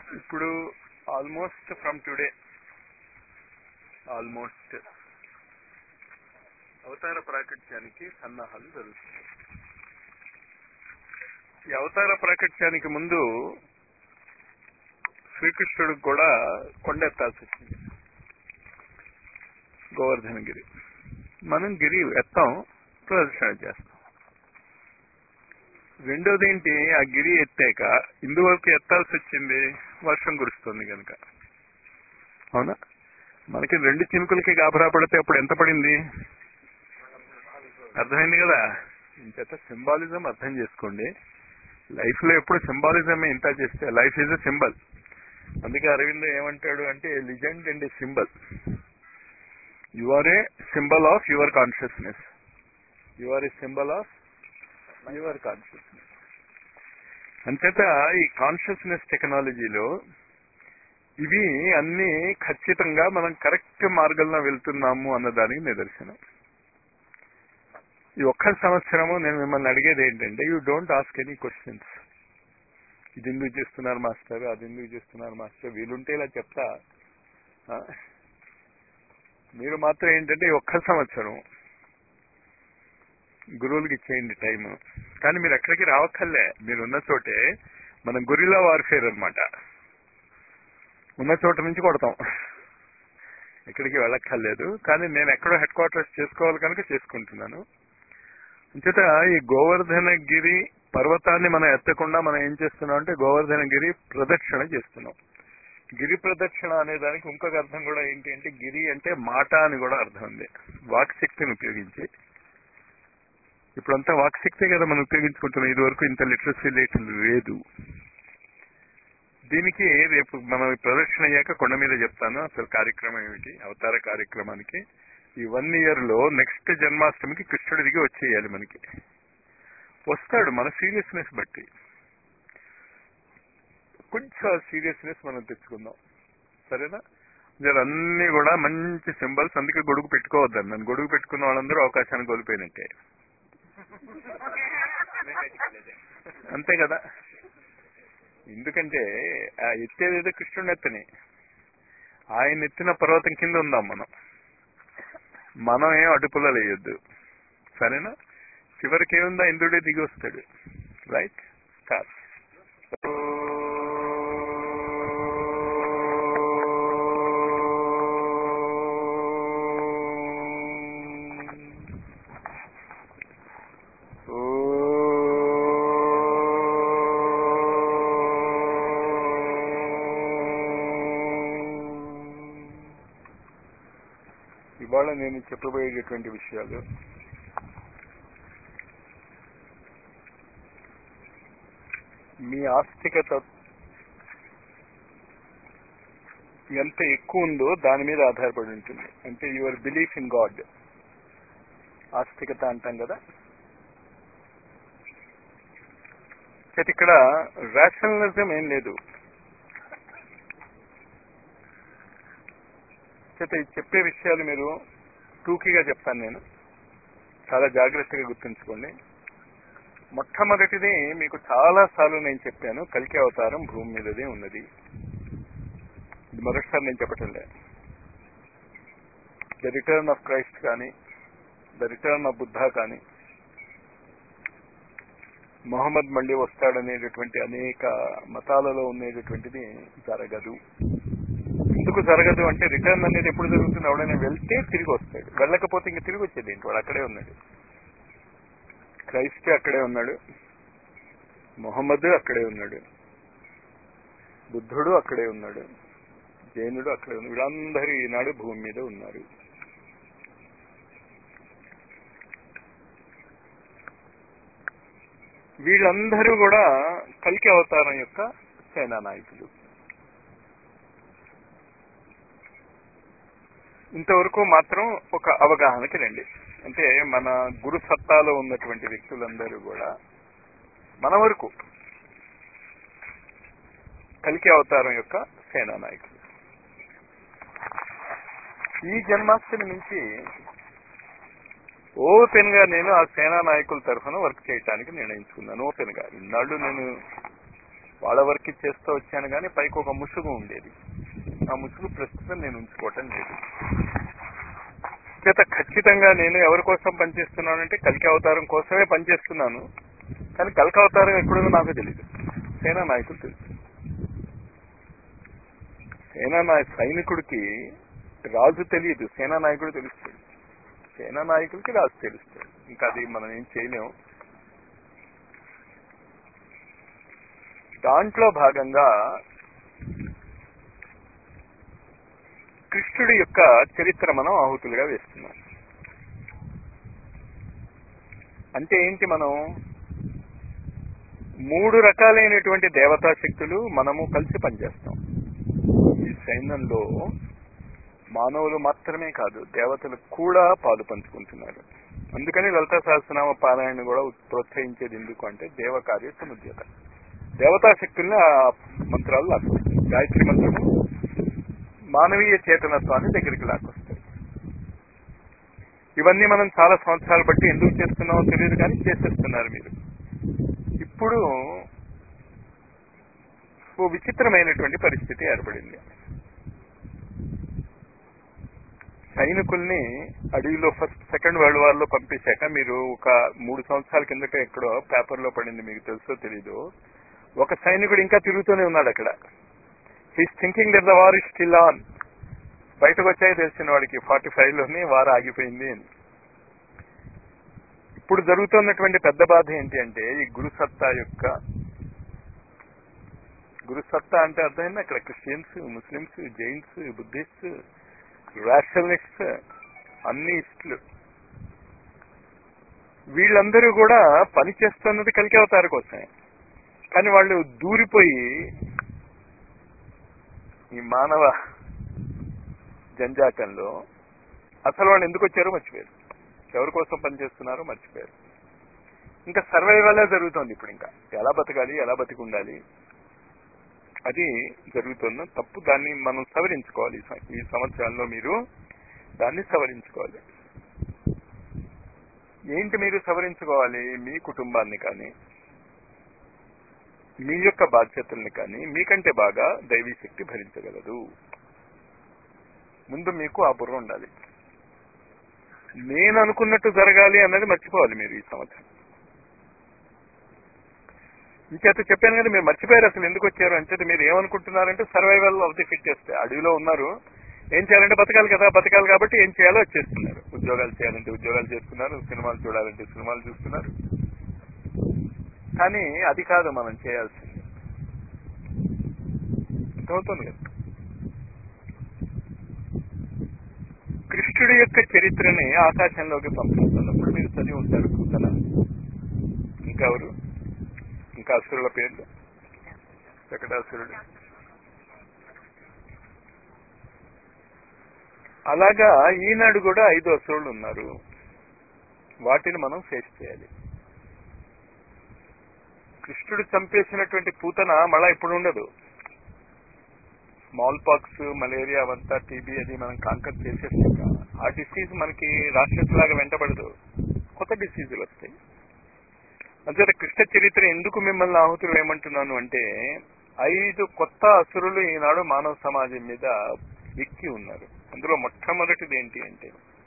ఇప్పుడు almost from today almost అవతార ప్రాకట్యానికి సన్నాహాలు జరుగుతున్నాయి ఈ అవతార ప్రాకట్యానికి ముందు శ్రీకృష్ణుడికి కూడా కొండెత్తాల్సి వచ్చింది గోవర్ధనగిరి మనం గిరి ఎత్తాం ప్రదర్శన చేస్తాం రెండోది ఏంటి ఆ గిరి ఎత్తాక ఇందువరకు ఎత్తాల్సి వచ్చింది వర్షం కురుస్తుంది కనుక అవునా మనకి రెండు చినుకులకి గాబరా పడితే అప్పుడు ఎంత పడింది అర్థమైంది కదా ఇంచేత సింబాలిజం అర్థం చేసుకోండి లైఫ్ లో ఎప్పుడు సింబాలిజం ఇంత చేస్తే లైఫ్ ఈజ్ ఎ సింబల్ అందుకే అరవింద్ ఏమంటాడు అంటే legend and a symbol you are a symbol of your consciousness you are a symbol of your consciousness అంచేత ఈ కాన్షియస్నెస్ టెక్నాలజీలో ఇవి అన్ని ఖచ్చితంగా మనం కరెక్ట్ మార్గంలో వెళ్తున్నాము అన్నదానికి నిదర్శనం ఈ ఒక్క సంవత్సరము నేను మిమ్మల్ని అడిగేది ఏంటంటే you don't ask any questions ఇది ఎందుకు చేస్తున్నారు మాస్టర్ అది ఎందుకు చేస్తున్నారు మాస్టర్ వీలుంటే ఇలా చెప్తా ఆ? మీరు మాత్రం ఏంటంటే ఈ ఒక్క సంవత్సరం గురువులకి ఇచ్చేయండి టైం కానీ మీరు ఎక్కడికి రావక్కర్లే మీరు ఉన్న చోటే మనం గురిలా వార్ఫేర్ అనమాట ఉన్న చోట నుంచి కొడతాం ఎక్కడికి వెళ్ళక్కర్లేదు కానీ నేను ఎక్కడో హెడ్ క్వార్టర్స్ చేసుకోవాలి కనుక చేసుకుంటున్నాను అంచేత ఈ గోవర్ధనగిరి పర్వతాన్ని మనం ఎత్తకుండా మనం ఏం చేస్తున్నాం అంటే గోవర్ధనగిరి ప్రదక్షిణ చేస్తున్నాం గిరి ప్రదక్షిణ అనే దానికి ఇంకొక అర్థం కూడా ఏంటి అంటే గిరి అంటే మాట అని కూడా అర్థం ఉంది వాక్శక్తిని ఉపయోగించి ఇప్పుడంతా వాక్శక్తే కదా మనం ఉపయోగించుకుంటున్నాం ఇది వరకు ఇంత లిటరసీ రేట్ లేదు దీనికి రేపు మనం ఈ ప్రదర్శన అయ్యాక కొండ మీద చెప్తాను అసలు కార్యక్రమం ఏమిటి అవతార కార్యక్రమానికి ఈ వన్ ఇయర్ లో నెక్స్ట్ జన్మాష్టమికి కృష్ణుడి దిగి వచ్చేయాలి మనకి వస్తాడు మన సీరియస్నెస్ బట్టి కొంచెం సీరియస్నెస్ మనం తెచ్చుకుందాం సరేనా జర అన్ని కూడా మంచి సింబల్స్ అందుకే గొడుగు పెట్టుకోవద్దని నన్ను గొడుగు పెట్టుకున్న వాళ్ళందరూ అవకాశాన్ని కోల్పోయినట్టే అంతే కదా ఎందుకంటే ఆ ఎత్తేదేదో కృష్ణుడు ఎత్తని ఆయన ఎత్తిన పర్వతం కింద ఉందాం మనం మనం ఏం అడుపులో లేయొద్దు సరేనా చివరికి ఏముందా ఇంద్రుడే దిగి వస్తాడు రైట్ స్టార్ట్ ఇవాళ నేను చెప్పబోయేటటువంటి విషయాలు మీ ఆస్తికత ఎంత ఎక్కువ ఉందో దాని మీద ఆధారపడి ఉంటుంది అంటే యువర్ బిలీఫ్ ఇన్ గాడ్ ఆస్తికత అంటాం కదా అయితే ఇక్కడ రేషనలిజం ఏం లేదు అయితే ఈ చెప్పే విషయాలు మీరు టూకీగా చెప్తాను నేను చాలా జాగ్రత్తగా గుర్తుంచుకోండి మొట్టమొదటిది మీకు చాలా సార్లు నేను చెప్పాను కలికి అవతారం భూమి మీదదే ఉన్నది ఇది మరొకసారి నేను చెప్పటం లేదు ద రిటర్న్ ఆఫ్ క్రైస్ట్ కానీ ద రిటర్న్ ఆఫ్ బుద్ధ కానీ మొహమ్మద్ మళ్ళీ వస్తాడనేటటువంటి అనేక మతాలలో ఉండేటటువంటిది జరగదు ఎందుకు జరగదు అంటే రిటర్న్ అనేది ఎప్పుడు జరుగుతుంది ఎవడైనా వెళ్తే తిరిగి వస్తాడు వెళ్ళకపోతే ఇంక తిరిగి వచ్చేది ఏంటి వాడు అక్కడే ఉన్నాడు క్రైస్ట్ అక్కడే ఉన్నాడు మొహమ్మద్ అక్కడే ఉన్నాడు బుద్ధుడు అక్కడే ఉన్నాడు జైనుడు అక్కడే ఉన్నాడు వీళ్ళందరూ ఈనాడు భూమి మీద ఉన్నారు వీళ్ళందరూ కూడా కలికి అవతారం యొక్క సేనా నాయకులు ఇంతవరకు మాత్రం ఒక అవగాహనకి రండి అంటే మన గురు సత్తాలో ఉన్నటువంటి వ్యక్తులందరూ కూడా మన వరకు కలికి అవతారం యొక్క సేనా నాయకులు ఈ జన్మాష్టమి నుంచి ఓపెన్ గా నేను ఆ సేనా నాయకుల తరఫున వర్క్ చేయడానికి నిర్ణయించుకున్నాను ఓపెన్ గా ఇన్నాళ్ళు నేను వాళ్ళ వర్క్ చేస్తూ వచ్చాను కానీ పైకి ఒక ముసుగు ఉండేది ఆ ముసుగు ప్రస్తుతం నేను ఉంచుకోవటం లేదు చేత ఖచ్చితంగా నేను ఎవరి కోసం పనిచేస్తున్నానంటే కలికి అవతారం కోసమే పనిచేస్తున్నాను కానీ కలికి అవతారం ఎప్పుడో నాకు తెలియదు సేనా నాయకులు తెలుసు సేనా నాయ సైనికుడికి రాజు తెలియదు సేనా నాయకుడు తెలుస్తాడు సేనా నాయకుడికి రాజు తెలుస్తాడు ఇంకా అది మనం ఏం చేయలేము దాంట్లో భాగంగా కృష్ణుడి యొక్క చరిత్ర మనం ఆహుతులుగా వేస్తున్నాం అంటే ఏంటి మనం మూడు రకాలైనటువంటి దేవతా శక్తులు మనము కలిసి పనిచేస్తాం ఈ సైన్యంలో మానవులు మాత్రమే కాదు దేవతలు కూడా పాలు పంచుకుంటున్నారు అందుకని లలిత సహస్రనామ పారాయణ కూడా ప్రోత్సహించేది ఎందుకు అంటే దేవ కార్య సముద్యత దేవతా శక్తుల్ని ఆ మంత్రాలు లాక్కొస్తాయి గాయత్రి మంత్రము మానవీయ చేతనత్వాన్ని దగ్గరికి లాక్కొస్తాయి ఇవన్నీ మనం చాలా సంవత్సరాలు బట్టి ఎందుకు చేస్తున్నామో తెలియదు కానీ చేసేస్తున్నారు మీరు ఇప్పుడు ఓ విచిత్రమైనటువంటి పరిస్థితి ఏర్పడింది సైనికుల్ని అడవిలో ఫస్ట్ సెకండ్ వరల్డ్ వార్ లో పంపించాక మీరు ఒక మూడు సంవత్సరాల కిందట ఎక్కడో పేపర్ లో పడింది మీకు తెలుసో తెలీదు ఒక సైనికుడు ఇంకా తిరుగుతూనే ఉన్నాడు అక్కడ he's thinking that the war is still on బయటకు వచ్చాయి తెలిసిన వాడికి ఫార్టీ ఫైవ్ లోనే వార్ ఆగిపోయింది అని ఇప్పుడు జరుగుతున్నటువంటి పెద్ద బాధ ఏంటి అంటే ఈ గురుసత్తా యొక్క గురుసత్తా అంటే అర్థమైంది అక్కడ Christians Muslims Jains Buddhist rationalist అన్ని ఇస్టులు వీళ్ళందరూ కూడా పని చేస్తున్నది కలికి అవతారు కోసమే కానీ వాళ్ళు దూరిపోయి ఈ మానవ జంజాటంలో అసలు వాళ్ళు ఎందుకు వచ్చారో మర్చిపోయారు ఎవరి కోసం పనిచేస్తున్నారో మర్చిపోయారు ఇంకా సర్వైవలే జరుగుతోంది ఇప్పుడు ఇంకా ఎలా బతకాలి ఎలా బతికి ఉండాలి అది జరుగుతున్న తప్పు దాన్ని మనం సవరించుకోవాలి ఈ సం- ఈ సంవత్సరాల్లో మీరు దాన్ని సవరించుకోవాలి ఏంటి మీరు సవరించుకోవాలి మీ కుటుంబాన్ని కానీ మీ యొక్క బాధ్యతల్ని కానీ మీకంటే బాగా దైవీ శక్తి భరించగలదు ముందు మీకు ఆ బుర్ర ఉండాలి నేను అనుకున్నట్టు జరగాలి అన్నది మర్చిపోవాలి మీరు ఈ సంవత్సరం ఇంకేత చెప్పాను కదా మీరు మర్చిపోయారు అసలు ఎందుకు వచ్చారు అంటే మీరు ఏమనుకుంటున్నారంటే సర్వైవల్ ఆఫ్ ది ఫిట్టెస్ట్ అడవిలో ఉన్నారు ఏం చేయాలంటే బతకాలి కదా బతకాలి కాబట్టి ఏం చేయాలో వచ్చేస్తున్నారు ఉద్యోగాలు చేయాలంటే ఉద్యోగాలు చేస్తున్నారు సినిమాలు చూడాలంటే సినిమాలు చూస్తున్నారు కానీ అది కాదు మనం చేయాల్సింది అర్థమవుతుంది కదా కృష్ణుడి యొక్క చరిత్రని ఆకాశంలోకి పంపిస్తున్నప్పుడు మీరు చదివి ఉంటారు పూతన ఇంకెవరు ఇంకా అసురుల పేర్లు శకటాసురుడు అలాగా ఈనాడు కూడా ఐదు అసురులు ఉన్నారు వాటిని మనం ఫేస్ చేయాలి కృష్ణుడు చంపేసినటువంటి పూతన మళ్ళా ఇప్పుడు ఉండదు స్మాల్ పాక్స్ మలేరియా అవంతా టీబీ అది మనం కాంకర్ చేసేసాక ఆ డిసీజ్ మనకి రాక్షసులాగా వెంటబడదు కొత్త డిసీజులు వస్తాయి అంతే కృష్ణ చరిత్ర ఎందుకు మిమ్మల్ని ఆహుతులు ఏమంటున్నాను అంటే ఐదు కొత్త అసురులు ఈనాడు మానవ సమాజం మీద ఎక్కి ఉన్నారు అందులో మొట్టమొదటిది ఏంటి అంటే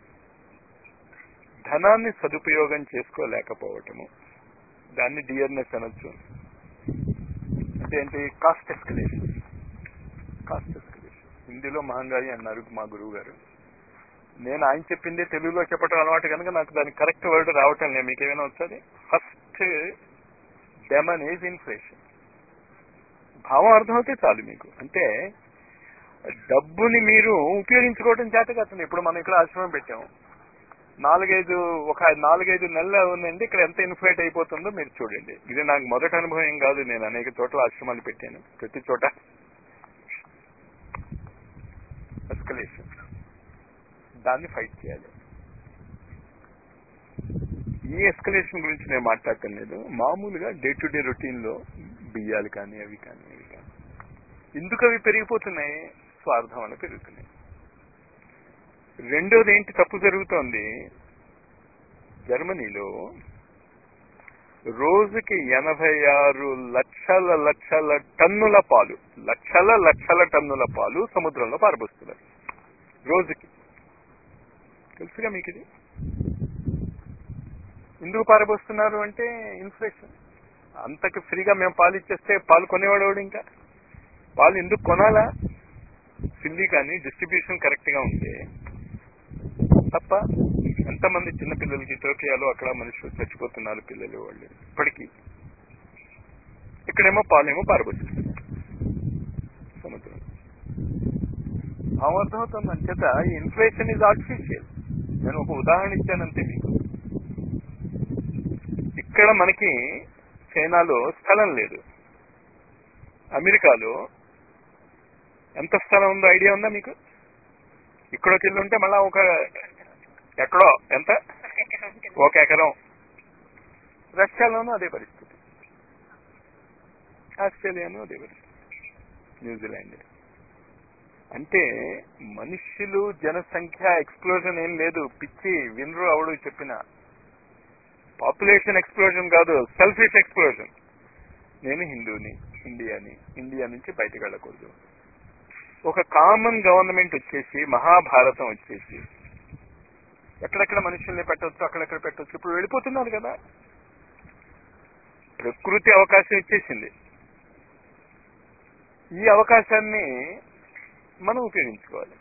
ధనాన్ని సదుపయోగం చేసుకోలేకపోవటము దాన్ని డియర్నెస్ అనొచ్చు అంటే ఏంటి కాస్ట్ ఎస్కలేషన్ కాస్ట్ ఎస్కలేషన్ హిందీలో మహంగాయి అన్నారు మా గురువు గారు నేను ఆయన చెప్పిందే తెలుగులో చెప్పడం అలవాటు కనుక నాకు దానికి కరెక్ట్ వర్డ్ రావటం లేదు మీకు ఏమైనా వచ్చేది ఫస్ట్ డెమన్ ఈజ్ ఇన్ఫ్లేషన్ భావం అర్థమవుతే చాలు మీకు అంటే డబ్బుని మీరు ఉపయోగించుకోవడం చేత కదండి ఇప్పుడు మనం ఇక్కడ ఆశ్రమం పెట్టాము నాలుగైదు ఒక నాలుగైదు నెలలు ఉందండి ఇక్కడ ఎంత ఇన్ఫ్లేట్ అయిపోతుందో మీరు చూడండి ఇది నాకు మొదటి అనుభవం ఏం కాదు నేను అనేక చోట్ల ఆశ్రమాలు పెట్టాను ప్రతి చోట ఎస్కలేషన్ దాన్ని ఫైట్ చేయాలి ఈ ఎస్కలేషన్ గురించి నేను మాట్లాడటం లేదు మామూలుగా డే టు డే రొటీన్ లో బియ్యాలు కానీ అవి కానీ అవి కానీ ఎందుకు అవి పెరిగిపోతున్నాయి స్వార్థం వల్ల పెరుగుతున్నాయి రెండోది ఏంటి తప్పు జరుగుతోంది జర్మనీలో రోజుకి ఎనభై ఆరు లక్ష లక్షల లక్షల టన్నుల పాలు లక్షల లక్షల టన్నుల పాలు సముద్రంలో పారబోస్తున్నారు రోజుకి తెలుసుగా మీకు ఇది ఎందుకు పారబోస్తున్నారు అంటే ఇన్ఫ్లేషన్ అంతకి ఫ్రీగా మేము పాలు ఇచ్చేస్తే పాలు కొనేవాడు ఎవడు ఇంకా పాలు ఎందుకు కొనాలా సిల్లీ కానీ డిస్ట్రిబ్యూషన్ కరెక్ట్ గా ఉంటే తప్ప ఎంతమంది చిన్న పిల్లలకి టోకియాలో అక్కడ మనుషులు చచ్చిపోతున్నారు పిల్లలు వాళ్ళు ఇప్పటికీ ఇక్కడేమో పాలేమో పారబోతున్నారు సముద్రం అర్థమవుతుంది అంచేత ఈ ఇన్ఫ్లేషన్ ఇస్ ఆర్టిఫిషియల్ నేను ఒక ఉదాహరణ ఇచ్చానంతే మీకు ఇక్కడ మనకి చైనాలో స్థలం లేదు అమెరికాలో ఎంత స్థలం ఉందో ఐడియా ఉందా మీకు ఇక్కడోకి వెళ్ళి ఉంటే మళ్ళా ఒక ఎక్కడో ఎంత ఒక ఎకరం రష్యాలోనూ అదే పరిస్థితి ఆస్ట్రేలియాను అదే పరిస్థితి న్యూజిలాండ్ అంటే మనుష్యులు జనసంఖ్య ఎక్స్ప్లోజన్ ఏం లేదు పిచ్చి వినరు అవడు చెప్పిన పాపులేషన్ ఎక్స్ప్లోజన్ కాదు సెల్ఫిష్ ఎక్స్ప్లోజన్ నేను హిందూని ఇండియాని ఇండియా నుంచి బయటకు వెళ్ళకూడదు ఒక కామన్ గవర్నమెంట్ వచ్చేసి మహాభారతం వచ్చేసి ఎక్కడెక్కడ మనుషుల్ని పెట్టవచ్చు అక్కడెక్కడ పెట్టవచ్చు ఇప్పుడు వెళ్ళిపోతున్నారు కదా ప్రకృతి అవకాశం ఇచ్చేసింది ఈ అవకాశాన్ని మనం ఉపయోగించుకోవాలి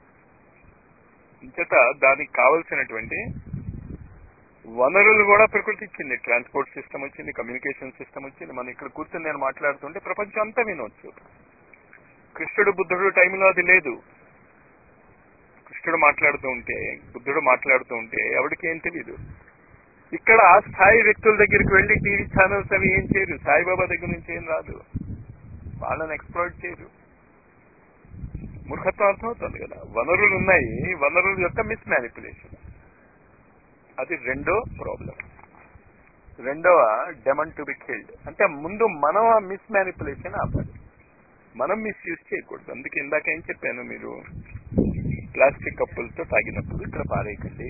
ఇంచేత దానికి కావలసినటువంటి వనరులు కూడా ప్రకృతి ఇచ్చింది ట్రాన్స్పోర్ట్ సిస్టమ్ వచ్చింది కమ్యూనికేషన్ సిస్టమ్ వచ్చింది మనం ఇక్కడ కూర్చొని నేను మాట్లాడుతుంటే ప్రపంచం అంతా వినవచ్చు కృష్ణుడు బుద్ధుడు టైంలో అది లేదు కృష్ణుడు మాట్లాడుతూ ఉంటే బుద్ధుడు మాట్లాడుతూ ఉంటే ఎవరికి ఏం తెలీదు ఇక్కడ ఆ స్థాయి వ్యక్తుల దగ్గరికి వెళ్లి టీవీ ఛానల్స్ అవి ఏం చేయరు సాయిబాబా దగ్గర నుంచి ఏం రాదు వాళ్ళని ఎక్స్ప్లోర్ చేయరు మూర్ఖత్వం అర్థమవుతుంది కదా వనరులు ఉన్నాయి వనరుల యొక్క మిస్ మ్యానిపులేషన్ అది రెండో ప్రాబ్లం రెండవ డెమన్ టు బి కిల్డ్ అంటే ముందు మనం ఆ మిస్ మ్యానిపులేషన్ ఆపాలి మనం మిస్యూజ్ చేయకూడదు అందుకే ఇందాక ఏం చెప్పాను మీరు ప్లాస్టిక్ కప్పులతో తాగినప్పుడు ఇక్కడ పారేయకండి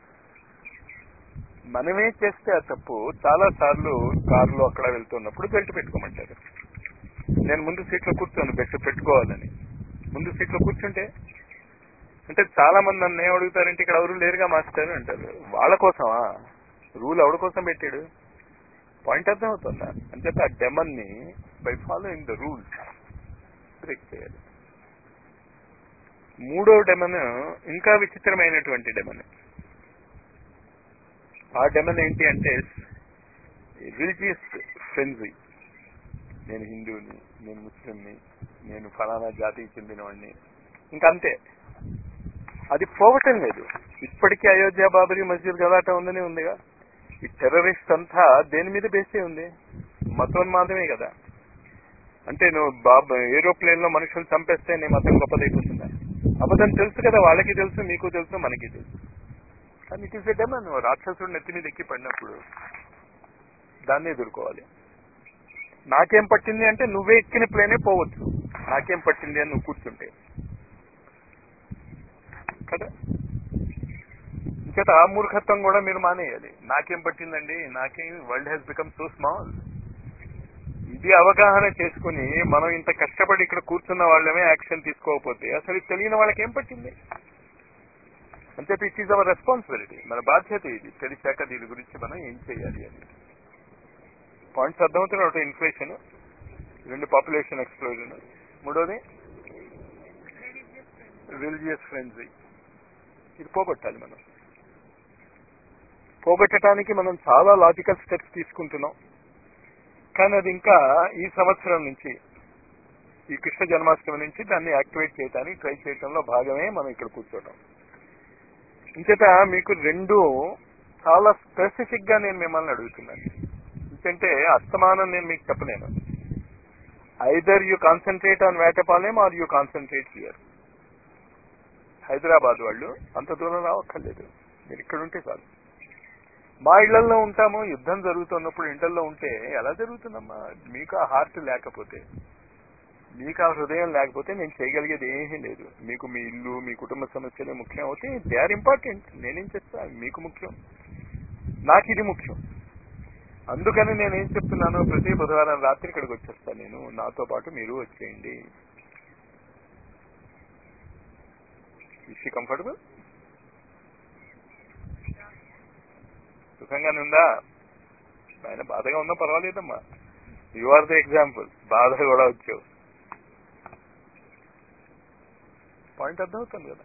మనమే చేస్తే ఆ తప్పు చాలా సార్లు కారులో అక్కడ వెళ్తున్నప్పుడు బెల్ట్ పెట్టుకోమంటారు నేను ముందు సీట్లో కూర్చోను బెల్ట్ పెట్టుకోవాలని ముందు సీట్లో కూర్చుంటే అంటే చాలా మంది నన్ను ఏం అడుగుతారంటే ఇక్కడ ఎవరు లేరుగా మాస్టర్ అంటారు వాళ్ళ కోసమా రూల్ ఎవరి కోసం పెట్టాడు పాయింట్ అర్థం అవుతుందా అంటే ఆ డెమన్ ని by following the rules break చేయాలి మూడో డెమన్ ఇంకా విచిత్రమైనటువంటి డెమన్ ఆ డెమన్ ఏంటి అంటే రిలీజియస్ ఫ్రెండ్జీ నేను హిందువుని నేను ముస్లింని నేను ఫలానా జాతికి చెందినవాడిని ఇంకా అంతే అది పోవటం లేదు ఇప్పటికీ అయోధ్య బాబరీ మస్జిద్ గలాట ఉందని ఉందిగా ఈ టెర్రరిస్ట్ అంతా దేని మీద బేసే ఉంది మతోన్మాదమే కదా అంటే నువ్వు బాబ్ ఏరోప్లేన్ లో మనుషులు చంపేస్తే నీ మతం గొప్పదైపోతుందా అబద్ధం తెలుసు కదా వాళ్ళకి తెలుసు మీకు తెలుసు మనకి తెలుసు కానీ ఇట్ ఈస్ ఎ డెమన్ రాక్షసుడు నెత్తి మీద ఎక్కి పడినప్పుడు దాన్ని ఎదుర్కోవాలి నాకేం పట్టింది అంటే నువ్వే ఎక్కిన ప్లేనే పోవచ్చు నాకేం పట్టింది అని నువ్వు కూర్చుంటే కదా ఇంకట ఆ మూర్ఖత్వం కూడా మీరు మానేయాలి నాకేం పట్టిందండి నాకేం world has become so small ఇది అవగాహన చేసుకుని మనం ఇంత కష్టపడి ఇక్కడ కూర్చున్న వాళ్ళమే యాక్షన్ తీసుకోకపోతే అసలు ఇది తెలియని వాళ్ళకి ఏం పట్టింది అంతే ఇట్ ఈజ్ అవర్ రెస్పాన్సిబిలిటీ మన బాధ్యత ఇది తెలిసాక దీని గురించి మనం ఏం చేయాలి అని పాయింట్స్ అర్థమవుతున్న ఒకటి ఇన్ఫ్లేషన్ రెండు పాపులేషన్ ఎక్స్ప్లోజన్ మూడోది రిలీజియస్ ఫ్రెండ్జీ ఇది పోగొట్టాలి మనం పోగొట్టడానికి మనం చాలా లాజికల్ స్టెప్స్ తీసుకుంటున్నాం కానీ అది ఇంకా ఈ సంవత్సరం నుంచి ఈ కృష్ణ జన్మాష్టమి నుంచి దాన్ని యాక్టివేట్ చేయడానికి ట్రై చేయడంలో భాగమే మనం ఇక్కడ కూర్చోవడం ఇంచేత మీకు రెండు చాలా స్పెసిఫిక్ గా నేను మిమ్మల్ని అడుగుతున్నాను ఎందుకంటే అస్తమానం నేను మీకు చెప్పలేను either you concentrate on Vetapalem or you concentrate here Hyderabad వాళ్ళు అంత దూరం రావక్కర్లేదు మీరు ఇక్కడ ఉంటే చాలు మా ఇళ్లలో ఉంటాము యుద్ధం జరుగుతున్నప్పుడు ఇంటల్లో ఉంటే ఎలా జరుగుతుందమ్మా మీకు ఆ హార్ట్ లేకపోతే మీకు ఆ హృదయం లేకపోతే నేను చేయగలిగేది ఏమీ లేదు మీకు మీ ఇల్లు మీ కుటుంబ సమస్యలే ముఖ్యం అవుతే దే ఆర్ ఇంపార్టెంట్ నేనేం చేస్తా మీకు ముఖ్యం నాకు ఇది ముఖ్యం అందుకని నేను ఏం చెప్తున్నాను ప్రతి బుధవారం రాత్రి ఇక్కడికి వచ్చేస్తాను నేను నాతో పాటు మీరు వచ్చేయండి ఇషి కంఫర్టబుల్ సుఖంగానే ఉందా ఆయన బాధగా ఉన్నా పర్వాలేదమ్మా యు ఆర్ ద ఎగ్జాంపుల్ బాధ కూడా వచ్చావు పాయింట్ అర్థమవుతుంది కదా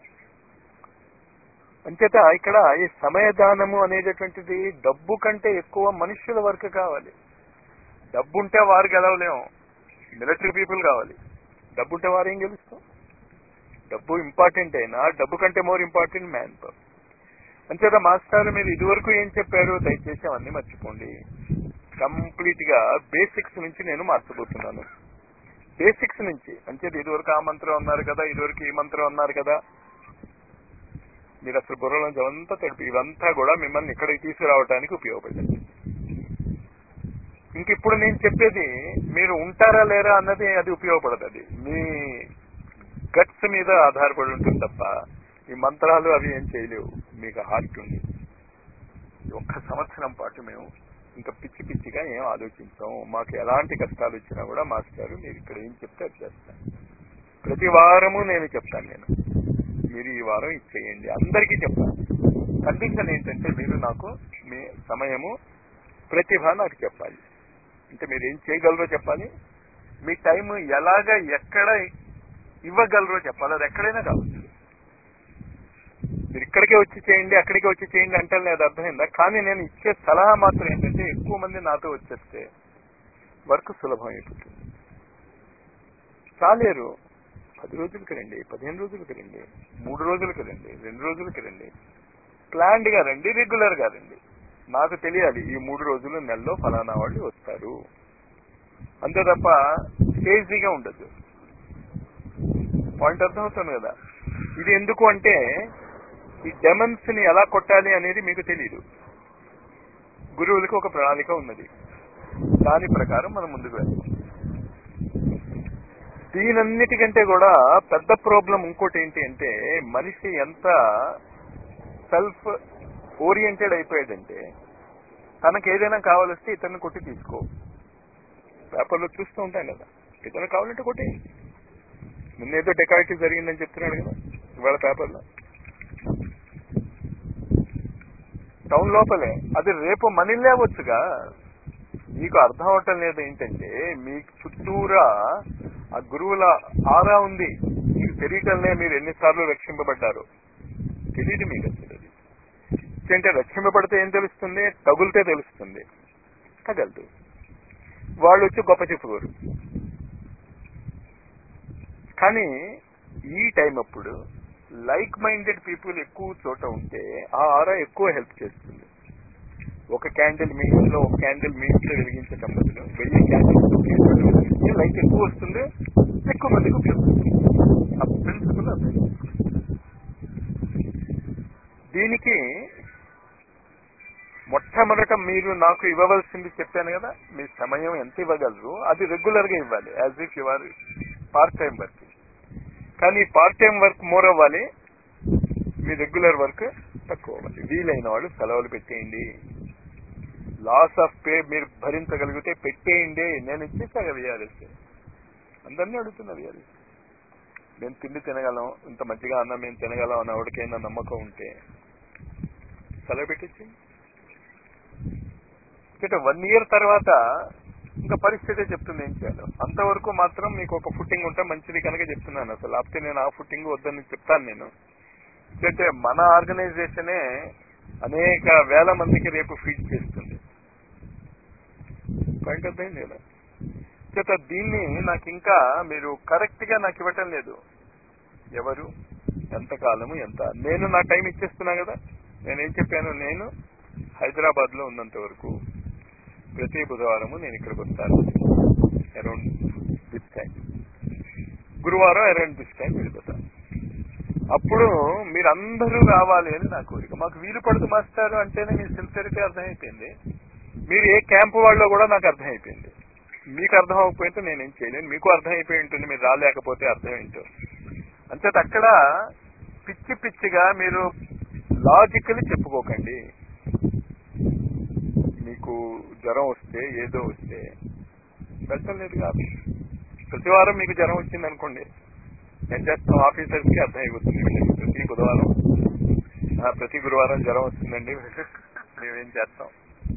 అంచేత ఇక్కడ ఈ సమయదానము అనేటటువంటిది డబ్బు కంటే ఎక్కువ మనుష్యుల వర్క్ కావాలి డబ్బు ఉంటే వారు గెలవలేము మిలిటరీ పీపుల్ కావాలి డబ్బు ఉంటే వారు ఏం గెలుస్తాం డబ్బు ఇంపార్టెంట్ అయినా డబ్బు కంటే మోర్ ఇంపార్టెంట్ మ్యాన్ పవర్ అంచేత మాస్టర్ మీరు ఇదివరకు ఏం చెప్పారు దయచేసి అవన్నీ మర్చిపోండి కంప్లీట్ గా బేసిక్స్ నుంచి నేను మార్చబోతున్నాను బేసిక్స్ నుంచి అంచేది ఇదివరకు ఆ మంత్రం అన్నారు కదా ఇదివరకు ఈ మంత్రం అన్నారు కదా మీరు అసలు బుర్రలో అంతా తడిపి ఇవంతా కూడా మిమ్మల్ని ఇక్కడికి తీసుకురావడానికి ఉపయోగపడింది ఇంక ఇప్పుడు నేను చెప్పేది మీరు ఉంటారా లేరా అన్నది అది ఉపయోగపడదు అది మీ గట్స్ మీద ఆధారపడి ఉంటుంది తప్ప ఈ మంత్రాలు అవి ఏం చేయలేవు మీకు హార్ట్ ఉంది ఒక్క సంవత్సరం పాటు మేము ఇంకా పిచ్చి పిచ్చిగా ఏం ఆలోచించాం మాకు ఎలాంటి కష్టాలు వచ్చినా కూడా మాస్టారు మీరు ఇక్కడ ఏం చెప్తే అది చేస్తాను ప్రతి వారము నేను చెప్తాను నేను మీరు ఈ వారం ఇచ్చేయండి అందరికీ చెప్తాను కండిషన్ ఏంటంటే మీరు నాకు మీ సమయము ప్రతిభ నాకు చెప్పాలి అంటే మీరు ఏం చేయగలరో చెప్పాలి మీ టైం ఎలాగ ఎక్కడ ఇవ్వగలరో చెప్పాలి అది ఎక్కడైనా కావచ్చు మీరు ఇక్కడికే వచ్చి చేయండి అక్కడికే వచ్చి చేయండి అంటే లేదు అర్థమైందా కానీ నేను ఇచ్చే సలహా మాత్రం ఏంటంటే ఎక్కువ మంది నాతో వచ్చేస్తే వర్క్ సులభం అయిపోతుంది చాలేరు పది రోజులకి రండి పదిహేను రోజులకి రండి మూడు రోజులకి రండి రెండు రోజులకి రండి ప్లాన్డ్ గా రండి రెగ్యులర్ గా రండి నాకు తెలియాలి ఈ మూడు రోజులు నెలలో ఫలానా వాళ్ళు వస్తారు అంతే తప్ప ఈజీగా ఉండదు పాయింట్ అర్థమవుతుంది కదా ఇది ఎందుకు అంటే ఈ డెమన్స్ ని ఎలా కొట్టాలి అనేది మీకు తెలియదు గురువులకి ఒక ప్రణాళిక ఉన్నది దాని ప్రకారం మనం ముందుకు వెళ్తాం దీనన్నిటికంటే కూడా పెద్ద ప్రాబ్లం ఇంకోటి ఏంటి అంటే మనిషి ఎంత సెల్ఫ్ ఓరియంటెడ్ అయిపోయాడంటే తనకు ఏదైనా కావాలిస్తే ఇతన్ని కొట్టి తీసుకో పేపర్లో చూస్తూ ఉంటాం కదా ఇతను కావాలంటే కొట్టి నిన్నేదో డెకాయిటీ జరిగిందని చెప్తున్నాడు కదా ఇవాళ పేపర్లో టౌన్ లోపలే అది రేపు మనీలే వచ్చుగా మీకు అర్థం అవటం లేదు ఏంటంటే మీ చుట్టూరా ఆ గురువుల ఆరా ఉంది మీకు తెలియటంలే మీరు ఎన్నిసార్లు రక్షింపబడ్డారు తెలియదు మీకు అసలు అది అంటే రక్షింపబడితే ఏం తెలుస్తుంది తగులితే తెలుస్తుంది తగలదు వాళ్ళు వచ్చి గొప్ప చెప్పుకోరు కానీ ఈ టైం అప్పుడు లైక్ మైండెడ్ పీపుల్ ఎక్కువ చోట ఉంటే ఆ ఆరా ఎక్కువ హెల్ప్ చేస్తుంది ఒక క్యాండిల్ మీ ఇంట్లో ఒక క్యాండిల్ మీ ఇంట్లో వెలిగించటం బదులు వెయ్యి క్యాండిల్స్ లైట్ ఎక్కువ వస్తుంది ఎక్కువ మందికి ఉపయోగపడుతుంది ఆ ప్రిన్సిపల్ అర్థం దీనికి మొట్టమొదట మీరు నాకు ఇవ్వవలసింది చెప్పాను కదా మీ సమయం ఎంత ఇవ్వగలరు అది రెగ్యులర్ గా ఇవ్వాలి as if you are part time work కానీ పార్ట్ టైం వర్క్ మోర్ అవ్వాలి మీ రెగ్యులర్ వర్క్ తక్కువ అవ్వాలి వీలైన వాళ్ళు సెలవులు పెట్టేయండి లాస్ ఆఫ్ పే మీరు భరించగలిగితే పెట్టేయండి నేను ఇచ్చేసా విఆర్ఎస్ అందరినీ అడుగుతున్నా విఆర్ఎస్ మేము తిండి తినగలం ఇంత మంచిగా అన్నం మేము తినగలం అన్న ఎవరికైనా నమ్మకం ఉంటే సెలవు పెట్టేసి వన్ ఇయర్ తర్వాత ఇంకా పరిస్థితి చెప్తుంది ఏం చేయాలో అంతవరకు మాత్రం మీకు ఒక ఫుట్టింగ్ ఉంటే మంచిది కనుక చెప్తున్నాను అసలు లేకపోతే నేను ఆ ఫుట్టింగ్ వద్దని చెప్తాను నేను ఎందుకంటే మన ఆర్గనైజేషనే అనేక వేల మందికి రేపు ఫీడ్ చేస్తుంది పాయింట్ అర్థమైంది కదా చేత దీన్ని నాకు ఇంకా మీరు కరెక్ట్ గా నాకు ఇవ్వటం లేదు ఎవరు ఎంతకాలము ఎంత నేను నా టైం ఇచ్చేస్తున్నా కదా నేనేం చెప్పాను నేను హైదరాబాద్ లో ఉన్నంత వరకు ప్రతి బుధవారము నేను ఇక్కడికి వస్తాను అరౌండ్ దిస్ టైం గురువారం అరౌండ్ దిస్ టైం వెళ్ళిపోతాను అప్పుడు మీరందరూ రావాలి అని నా కోరిక మాకు వీలు పడుతు మాస్టారు అంటేనే మీ సిన్సియరిటీ అర్థమైపోయింది మీరు ఏ క్యాంపు వాళ్ళలో కూడా నాకు అర్థమైపోయింది మీకు అర్థం అవ్వకపోతే నేనేం చేయలేను మీకు అర్థమైపోయి ఉంటుంది మీరు రాలేకపోతే అర్థం ఏంటో అంచేత అక్కడ పిచ్చి పిచ్చిగా మీరు లాజికల్ చెప్పుకోకండి మీ మీకు జ్వరం వస్తే ఏదో వస్తే వెళ్ళటం లేదు కాదు ప్రతి వారం మీకు జ్వరం వచ్చింది అనుకోండి ఏం చేస్తాం ఆఫీసర్స్ కి అర్థం అయిపోతుంది వీళ్ళకి ప్రతి బుధవారం ఆ, ప్రతి గురువారం జ్వరం వస్తుందండి మేమేం చేస్తాం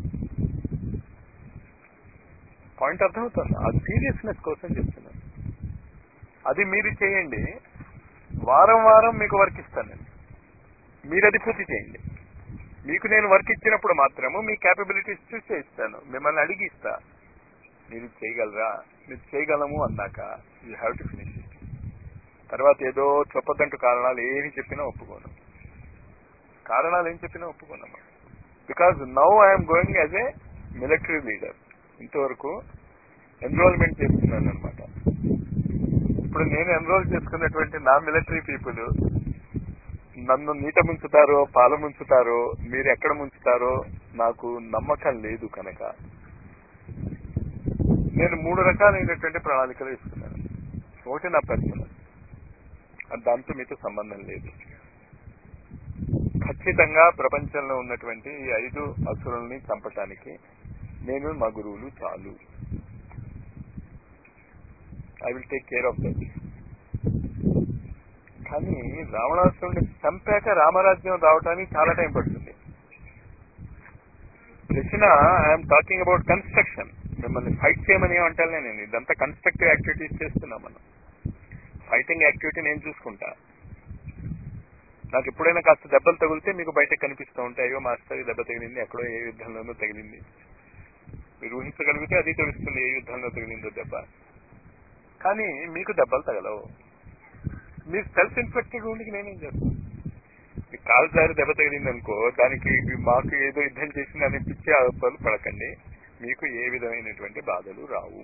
పాయింట్ అర్థమవుతుంది ఆ సీరియస్నెస్ కోసం చెప్తున్నాను అది మీరు చేయండి వారం వారం మీకు వర్క్ ఇస్తాను నేను మీరు అది పూర్తి చేయండి మీకు నేను వర్క్ ఇచ్చినప్పుడు మాత్రము మీ క్యాపబిలిటీస్ చూసి చేయిస్తాను మిమ్మల్ని అడిగి ఇస్తా మీరు చేయగలరా మీరు చేయగలము అన్నాక you have to finish it తర్వాత ఏదో చెప్పొద్దంటూ కారణాలు ఏమి చెప్పినా ఒప్పుకోను కారణాలు ఏం చెప్పినా ఒప్పుకోనమ్మా because now I'm going as a military leader ఇంతవరకు ఎన్రోల్మెంట్ చేస్తున్నాను అనమాట ఇప్పుడు నేను ఎన్రోల్ చేసుకున్నటువంటి నా మిలిటరీ పీపుల్ నన్ను నీట ముంచుతారో పాల ముంచుతారో మీరు ఎక్కడ ముంచుతారో నాకు నమ్మకం లేదు కనుక నేను మూడు రకాలైనటువంటి ప్రణాళికలు ఇస్తున్నాను ఒకటి నా పర్సనల్ అది దాంతో మీతో సంబంధం లేదు ఖచ్చితంగా ప్రపంచంలో ఉన్నటువంటి ఈ ఐదు అసురుల్ని చంపటానికి నేను మా గురువులు చాలు I will take care of that కానీ రావణాసురుడిని చంపాక రామరాజ్యం రావడానికి చాలా టైం పడుతుంది ప్రశ్న ఐఎమ్ టాకింగ్ అబౌట్ కన్స్ట్రక్షన్ మిమ్మల్ని ఫైట్ చేయమని ఏమంటాను నేను ఇదంతా కన్స్ట్రక్టివ్ యాక్టివిటీస్ చేస్తున్నాం మనం ఫైటింగ్ యాక్టివిటీ నేను చూసుకుంటా నాకు ఎప్పుడైనా కాస్త దెబ్బలు తగిలితే మీకు బయటకు కనిపిస్తూ ఉంటాయి అయ్యో మాస్టర్ ఈ దెబ్బ తగిలింది ఎక్కడో ఏ యుద్ధంలోనూ తగిలింది మీరు ఊహించగలిగితే అది తెలుస్తుంది ఏ యుద్ధంలో తగిలిందో దెబ్బ కానీ మీకు దెబ్బలు తగలవు మీరు సెల్ఫ్ ఇన్ఫెక్టెడ్ ఉండికి నేనేం చేస్తాను మీ కాలు జారి దెబ్బ తగిలింది అనుకో దానికి మాకు ఏదో యుద్ధం చేసింది అని పిచ్చే ఆరోపాలు పడకండి మీకు ఏ విధమైనటువంటి బాధలు రావు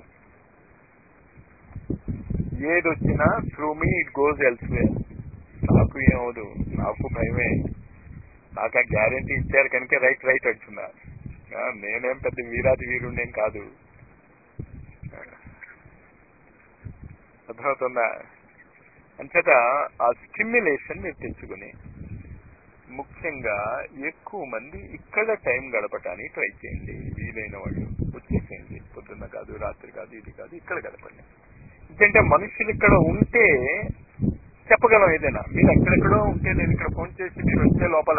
ఏది వచ్చినా through me it goes elsewhere నాకు ఏమవదు నాకు భయమే నాకు ఆ గ్యారంటీ ఇచ్చారు కనుక రైట్ రైట్ అంటున్నా ఆ, నేనేం పెద్ద వీరాది వీరుండేం కాదు అర్థమవుతుందా అంతట ఆ స్టిమ్యులేషన్ మీరు తెచ్చుకుని ముఖ్యంగా ఎక్కువ మంది ఇక్కడ టైం గడపటానికి ట్రై చేయండి వీలైన వాళ్ళు వచ్చేసేయండి పొద్దున్న కాదు రాత్రి కాదు ఇది కాదు ఇక్కడ గడపండి ఎందుకంటే మనుషులు ఇక్కడ ఉంటే చెప్పగలం ఏదైనా మీరు ఎక్కడెక్కడో ఉంటే నేను ఇక్కడ ఫోన్ చేసి మీరు వచ్చే లోపల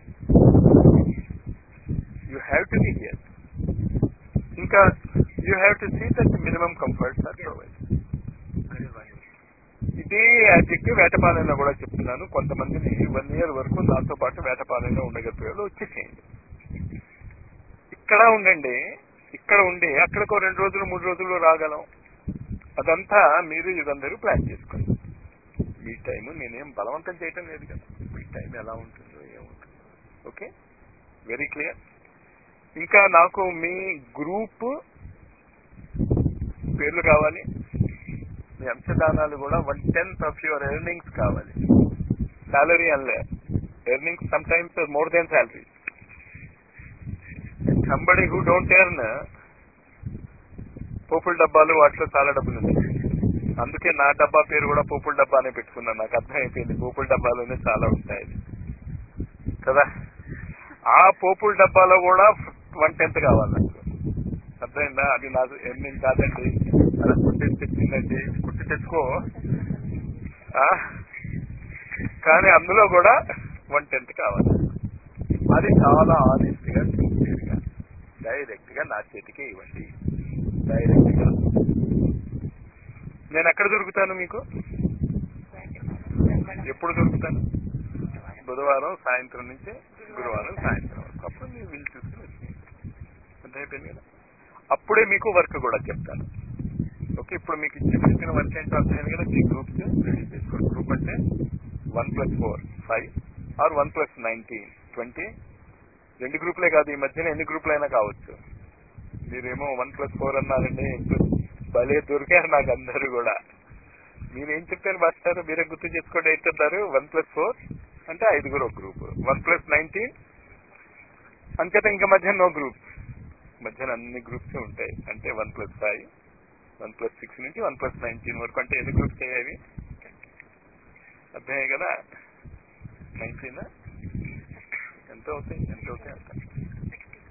you have to be here ఇంకా you have to see that minimum comforts are provide ఇదే యాజిక్ వేటపాలెంలో కూడా చెప్తున్నాను కొంతమందిని వన్ ఇయర్ వరకు నాతో పాటు వేటపాలెంలో ఉండగలిగే వచ్చేసేయండి ఇక్కడ ఉండండి ఇక్కడ ఉండి అక్కడికో రెండు రోజులు మూడు రోజులు రాగలం అదంతా మీరు ఇదందరూ ప్లాన్ చేసుకోండి మీ టైం నేనేం బలవంతం చేయటం లేదు కదా మీ టైం ఎలా ఉంటుందో ఏముంటుందో ఓకే వెరీ క్లియర్ ఇంకా నాకు మీ గ్రూప్ పేర్లు కావాలి మీ అంశదానాలు కూడా one tenth of your earnings కావాలి సాలరీ అనలే earnings sometimes more than salary somebody who don't earn పోపుల డబ్బాలు వాటిలో చాలా డబ్బులు ఉన్నాయి అందుకే నా డబ్బా పేరు కూడా పోపుల డబ్బా అనే పెట్టుకున్నాను నాకు అర్థమైపోయింది పోపుల డబ్బాలోనే చాలా ఉంటాయి కదా ఆ పోపుల డబ్బాలో కూడా వన్ టెన్త్ కావాలి నాకు అర్థమైందా అది నాకు ఎర్నింగ్ కాదండి అలా కుట్టి తెచ్చిందండి కుట్టి తెచ్చుకో ఆ? కానీ అందులో కూడా వన్ టెన్త్ కావాలి అది చాలా ఆనెస్ట్ గా సిన్సియర్ గా డైరెక్ట్ గా నా చేతికే ఇవ్వండి డైరెక్ట్ గా నేను ఎక్కడ దొరుకుతాను మీకు ఎప్పుడు దొరుకుతాను బుధవారం సాయంత్రం నుంచి గురువారం సాయంత్రం వరకు అప్పుడు మీరు వీలు చూసుకుని వచ్చేయండి అర్థమైపోయింది కదా అప్పుడే మీకు వర్క్ కూడా చెప్తాను ఓకే ఇప్పుడు మీకు ఇచ్చి చెప్పిన వర్క్ ఏంటో అర్థమైంది కదా మీ గ్రూప్స్ రెడీ చేసుకోండి గ్రూప్ అంటే one plus four five or one plus nineteen twenty రెండు గ్రూపులే కాదు ఈ మధ్యన ఎన్ని గ్రూపులైనా కావచ్చు మీరేమో వన్ ప్లస్ ఫోర్ అన్నారండి భలే దొరికారు నాకు అందరూ కూడా మీరేం చెప్పారు మాస్టర్ మీరే గుర్తు చేసుకోండి ఏంటన్నారు వన్ ప్లస్ ఫోర్ అంటే ఐదుగురు ఒక గ్రూప్ వన్ ప్లస్ నైన్టీన్ అంతేత ఇంకా మధ్య నో గ్రూప్ మధ్యన అన్ని గ్రూప్స్ ఉంటాయి అంటే one plus five one plus six నుంచి వన్ ప్లస్ నైన్టీన్ వరకు అంటే ఎన్ని గ్రూప్స్ అయ్యాయి అర్థమయ్యాయి కదా నైన్టీన్ ఎంత అవుతాయి ఎంత అవుతాయి అంత ఎంత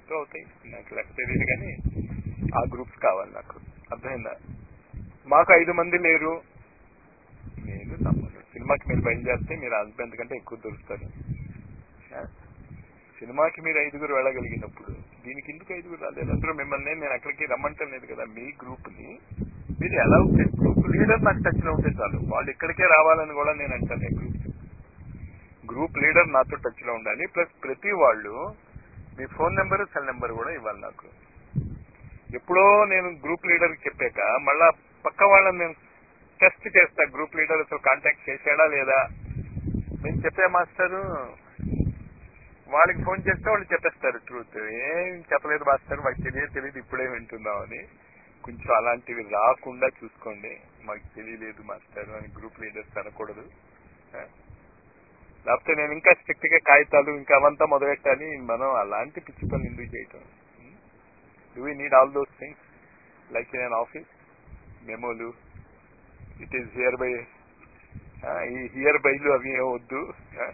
అవుతూ అవుతాయి నాకు లెక్క తెలియదు కానీ ఆ గ్రూప్స్ కావాలి నాకు అర్థమైందా మాకు ఐదు మంది లేరు నేను తమ్ముడు సినిమాకి మీరు బయలుదేరితే మీరు హస్బెండ్ కంటే ఎక్కువ దొరుకుతారు ఆ? సినిమాకి మీరు ఐదుగురు వెళ్ళగలిగినప్పుడు దీనికి ఎందుకు ఐదుగురు రాలేదు అందరూ మిమ్మల్ని నేను అక్కడికి రమ్మంటం లేదు కదా మీ గ్రూప్ ని మీరు ఎలా ఉంటే గ్రూప్ లీడర్ నాకు టచ్ లో ఉంటే చాలు వాళ్ళు ఇక్కడికే రావాలని కూడా నేను అంటాను గ్రూప్ గ్రూప్ లీడర్ నాతో టచ్ లో ఉండాలి ప్లస్ ప్రతి వాళ్ళు మీ ఫోన్ నెంబర్ సెల్ నెంబర్ కూడా ఇవ్వాలి నాకు ఎప్పుడో నేను గ్రూప్ లీడర్ చెప్పాక మళ్ళా పక్క వాళ్ళని నేను టెస్ట్ చేస్తా గ్రూప్ లీడర్ అసలు కాంటాక్ట్ చేశాడా లేదా నేను చెప్పే మాస్టరు వాళ్ళకి ఫోన్ చేస్తే వాళ్ళు చెప్పేస్తారు ట్రూత్ ఏం చెప్పలేదు మాస్టర్ మాకు తెలియదు తెలియదు ఇప్పుడే వింటున్నాం అని కొంచెం అలాంటివి రాకుండా చూసుకోండి మాకు తెలియలేదు మాస్టర్ అని గ్రూప్ లీడర్స్ అనకూడదు ఆ? లేకపోతే నేను ఇంకా స్ట్రిక్ట్ గా కాగితాలు ఇంకా అవంతా మొదలెట్టాలి మనం అలాంటి పిచ్చి పనులు ఎందుకు చేయటం do we need all those things like in an office మెమోలు ఇట్ ఈస్ హియర్ బై ఈ హియర్ బైలు అవి ఏం వద్దు ఆ?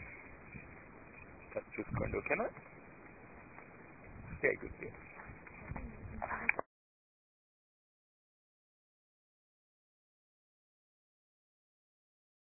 చూసుకోండి ఓకేనా గుడ్